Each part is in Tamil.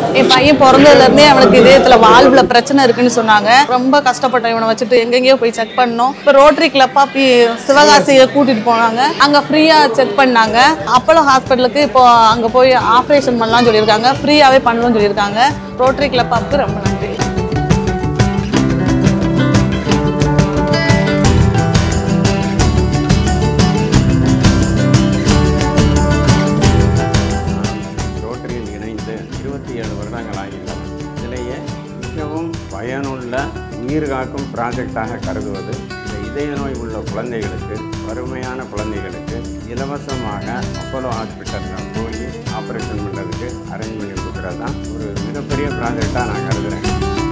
என் பையன் பிறந்ததுல இருந்தே அவனுக்கு இதயத்துல வாழ்வுல பிரச்சனை இருக்குன்னு சொன்னாங்க ரொம்ப கஷ்டப்பட்டோம் இவனை வச்சுட்டு எங்கெங்கேயோ போய் செக் பண்ணோம் இப்போ ரோட்டரி கிளப்பா சிவகாசியை கூட்டிட்டு போனாங்க அங்க ஃப்ரீயா செக் பண்ணாங்க அப்போலோ ஹாஸ்பிட்டலுக்கு இப்போ அங்க போய் ஆப்ரேஷன் பண்ணலாம்னு சொல்லியிருக்காங்க ஃப்ரீயாவே பண்ணணும்னு சொல்லியிருக்காங்க ரோட்டரி கிளப்பாவுக்கு ரொம்ப நன்றி ரோட்டரியில் இணைந்து இருபத்தி ஏழு வருடங்கள் ஆகின்றன இதிலேயே மிகவும் பயனுள்ள உயிர் காக்கும் ப்ராஜெக்டாக கருதுவது இந்த இதய நோய் உள்ள குழந்தைகளுக்கு வறுமையான குழந்தைகளுக்கு இலவசமாக அப்போலோ ஹாஸ்பிட்டலில் போய் ஆப்ரேஷன் பண்ணுறதுக்கு அரேஞ்ச் பண்ணி கொடுக்குறது தான் ஒரு மிகப்பெரிய ப்ராஜெக்டாக நான் கருதுகிறேன்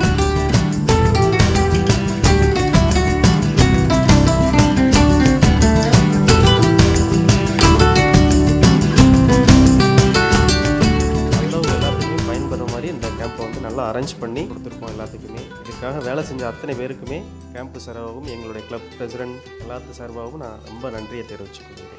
வந்தவங்க எல்லாத்துக்குமே பயன்படுற மாதிரி இந்த கேம்பை வந்து நல்லா அரேஞ்ச் பண்ணி கொடுத்துருக்கோம் எல்லாத்துக்குமே இதுக்காக வேலை செஞ்ச அத்தனை பேருக்குமே கேம்ப் சார்பாகவும் எங்களுடைய கிளப் பிரசிடென்ட் எல்லாத்து சார்பாகவும் நான் ரொம்ப நன்றியை தெரிவித்துக் கொள்கிறேன்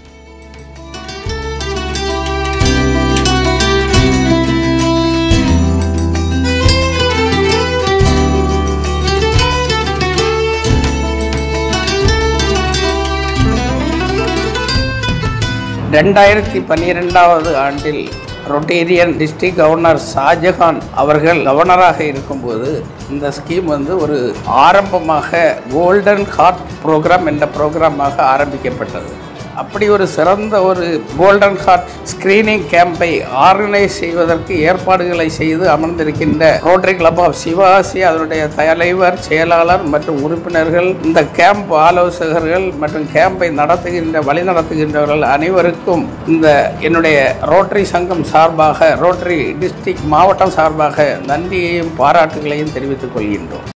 ரெண்டாயிரத்தி பன்னிரெண்டாவது ஆண்டில் ரொட்டேரியன் டிஸ்ட்ரிக்ட் கவர்னர் ஷாஜஹான் அவர்கள் கவர்னராக இருக்கும்போது இந்த ஸ்கீம் வந்து ஒரு ஆரம்பமாக கோல்டன் ஹார்ட் ப்ரோக்ராம் என்ற ப்ரோக்ராமாக ஆரம்பிக்கப்பட்டது அப்படி ஒரு சிறந்த ஒரு கோல்டன் ஹார்ட் ஸ்கிரீனிங் கேம்பை ஆர்கனைஸ் செய்வதற்கு ஏற்பாடுகளை செய்து அமர்ந்திருக்கின்ற ரோட்டரி கிளப் ஆஃப் சிவகாசி அதனுடைய தலைவர் செயலாளர் மற்றும் உறுப்பினர்கள் இந்த கேம்ப் ஆலோசகர்கள் மற்றும் கேம்பை நடத்துகின்ற வழி நடத்துகின்றவர்கள் அனைவருக்கும் இந்த என்னுடைய ரோட்டரி சங்கம் சார்பாக ரோட்டரி டிஸ்ட்ரிக்ட் மாவட்டம் சார்பாக நன்றியையும் பாராட்டுகளையும் தெரிவித்துக் கொள்கின்றோம்